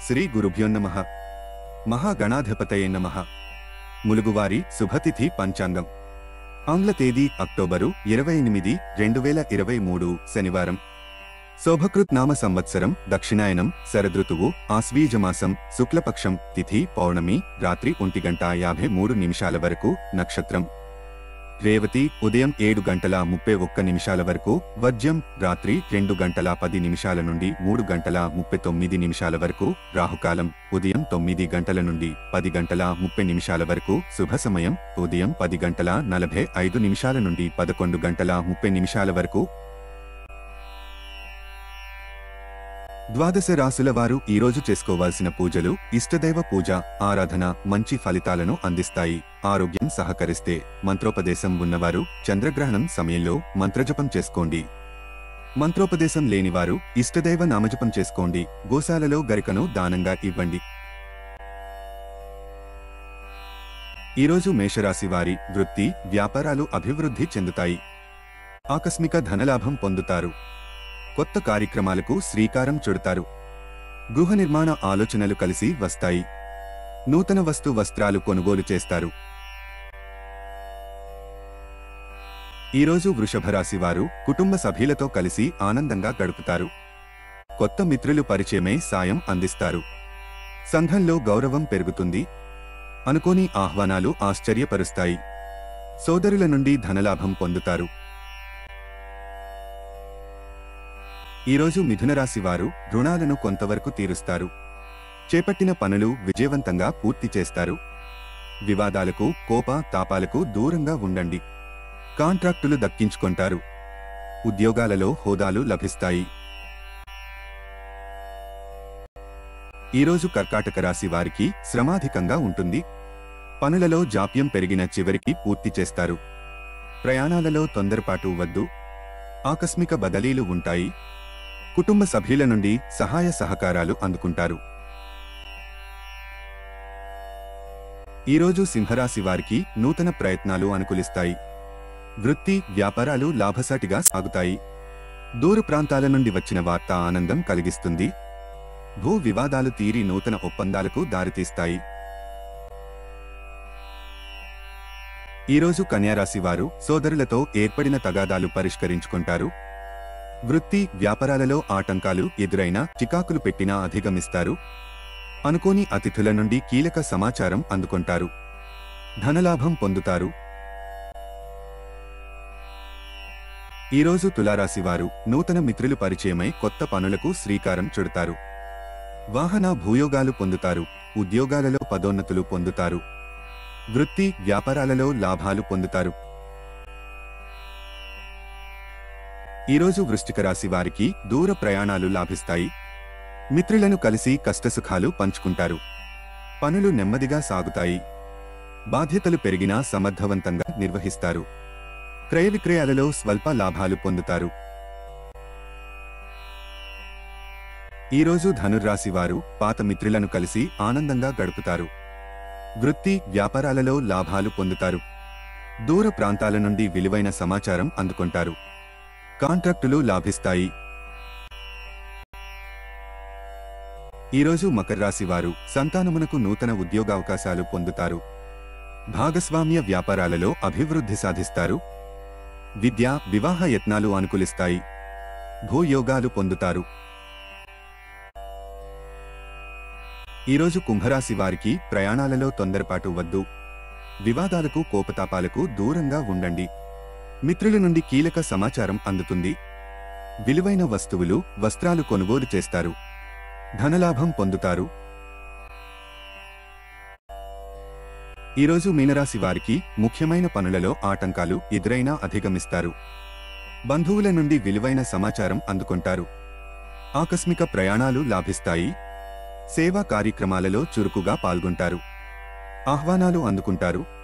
శ్రీ గురుభ్యోన్నమ మహాగణాధిపతయే నమ ములుగువారి శుభతిథి పంచాంగం ఆంగ్ల తేదీ అక్టోబరు ఇరవై ఎనిమిది రెండు వేల ఇరవై మూడు శనివారం శోభకృత్ నామ సంవత్సరం దక్షిణాయనం శరదృతువు ఆశ్వీజమాసం శుక్లపక్షం తిథి పౌర్ణమి రాత్రి ఒంటి గంట యాభై మూడు నిమిషాల వరకు నక్షత్రం రేవతి ఉదయం ఏడు గంటల ముప్పై ఒక్క నిమిషాల వరకు వర్జ్యం రాత్రి రెండు గంటల పది నిమిషాల నుండి మూడు గంటల ముప్పై తొమ్మిది నిమిషాల వరకు రాహుకాలం ఉదయం తొమ్మిది గంటల నుండి పది గంటల ముప్పై నిమిషాల వరకు శుభ సమయం ఉదయం పది గంటల నలభై ఐదు నిమిషాల నుండి పదకొండు గంటల ముప్పై నిమిషాల వరకు ద్వాదశ రాసుల వారు ఈ రోజు చేసుకోవాల్సిన పూజలు ఇష్టదైవ పూజ ఆరాధన మంచి ఫలితాలను అందిస్తాయి ఆరోగ్యం సహకరిస్తే మంత్రోపదేశం ఉన్నవారు చంద్రగ్రహణం సమయంలో మంత్రజపం చేసుకోండి మంత్రోపదేశం లేనివారు ఇష్టదైవ నామజపం చేసుకోండి గోశాలలో గరికను దానంగా ఇవ్వండి ఈరోజు మేషరాశి వారి వృత్తి వ్యాపారాలు అభివృద్ధి చెందుతాయి ఆకస్మిక ధనలాభం పొందుతారు కొత్త కార్యక్రమాలకు శ్రీకారం చుడతారు గృహ నిర్మాణ ఆలోచనలు కలిసి వస్తాయి నూతన వస్తు వస్త్రాలు కొనుగోలు చేస్తారు ఈరోజు వృషభ రాశి వారు కుటుంబ సభ్యులతో కలిసి ఆనందంగా గడుపుతారు కొత్త మిత్రులు పరిచయమై సాయం అందిస్తారు సంఘంలో గౌరవం పెరుగుతుంది అనుకోని ఆహ్వానాలు ఆశ్చర్యపరుస్తాయి సోదరుల నుండి ధనలాభం పొందుతారు ఈరోజు మిథున రాశి వారు రుణాలను కొంతవరకు తీరుస్తారు చేపట్టిన పనులు విజయవంతంగా పూర్తి చేస్తారు వివాదాలకు కోప తాపాలకు దూరంగా ఉండండి కాంట్రాక్టులు దక్కించుకుంటారు ఉద్యోగాలలో హోదాలు లభిస్తాయి ఈరోజు కర్కాటక రాశి వారికి శ్రమాధికంగా ఉంటుంది పనులలో జాప్యం పెరిగిన చివరికి పూర్తి చేస్తారు ప్రయాణాలలో తొందరపాటు వద్దు ఆకస్మిక బదిలీలు ఉంటాయి కుటుంబ సభ్యుల నుండి సహాయ సహకారాలు అందుకుంటారు ఈరోజు సింహరాశి వారికి నూతన ప్రయత్నాలు అనుకూలిస్తాయి వృత్తి వ్యాపారాలు లాభసాటిగా సాగుతాయి దూర ప్రాంతాల నుండి వచ్చిన వార్త ఆనందం కలిగిస్తుంది భూ వివాదాలు తీరి నూతన ఒప్పందాలకు దారితీస్తాయి ఈరోజు కన్యారాశి వారు సోదరులతో ఏర్పడిన తగాదాలు పరిష్కరించుకుంటారు వృత్తి వ్యాపారాలలో ఆటంకాలు ఎదురైనా చికాకులు పెట్టినా అధిగమిస్తారు అనుకోని అతిథుల నుండి కీలక సమాచారం అందుకుంటారు ధనలాభం పొందుతారు ఈరోజు తులారాశి వారు నూతన మిత్రులు పరిచయమై కొత్త పనులకు శ్రీకారం చుడతారు వాహన భూయోగాలు పొందుతారు ఉద్యోగాలలో పదోన్నతులు పొందుతారు వృత్తి వ్యాపారాలలో లాభాలు పొందుతారు ఈరోజు వృశ్చిక రాశి వారికి దూర ప్రయాణాలు లాభిస్తాయి మిత్రులను కలిసి కష్టసుఖాలు పంచుకుంటారు పనులు నెమ్మదిగా సాగుతాయి బాధ్యతలు పెరిగినా సమర్థవంతంగా నిర్వహిస్తారు క్రయ విక్రయాలలో స్వల్ప లాభాలు పొందుతారు ఈరోజు ధనుర్రాశి వారు పాత మిత్రులను కలిసి ఆనందంగా గడుపుతారు వృత్తి వ్యాపారాలలో లాభాలు పొందుతారు దూర ప్రాంతాల నుండి విలువైన సమాచారం అందుకుంటారు కాంట్రాక్టులు లాభిస్తాయి ఈరోజు మకర రాశి వారు సంతానమునకు నూతన ఉద్యోగావకాశాలు పొందుతారు భాగస్వామ్య వ్యాపారాలలో అభివృద్ధి సాధిస్తారు విద్య వివాహ యత్నాలు అనుకూలిస్తాయి భూయోగాలు పొందుతారు ఈరోజు కుంభరాశి వారికి ప్రయాణాలలో తొందరపాటు వద్దు వివాదాలకు కోపతాపాలకు దూరంగా ఉండండి మిత్రుల నుండి కీలక సమాచారం అందుతుంది విలువైన వస్తువులు వస్త్రాలు కొనుగోలు చేస్తారు ధనలాభం పొందుతారు ఈరోజు మీనరాశి వారికి ముఖ్యమైన పనులలో ఆటంకాలు ఎదురైనా అధిగమిస్తారు బంధువుల నుండి విలువైన సమాచారం అందుకుంటారు ఆకస్మిక ప్రయాణాలు లాభిస్తాయి సేవా కార్యక్రమాలలో చురుకుగా పాల్గొంటారు ఆహ్వానాలు అందుకుంటారు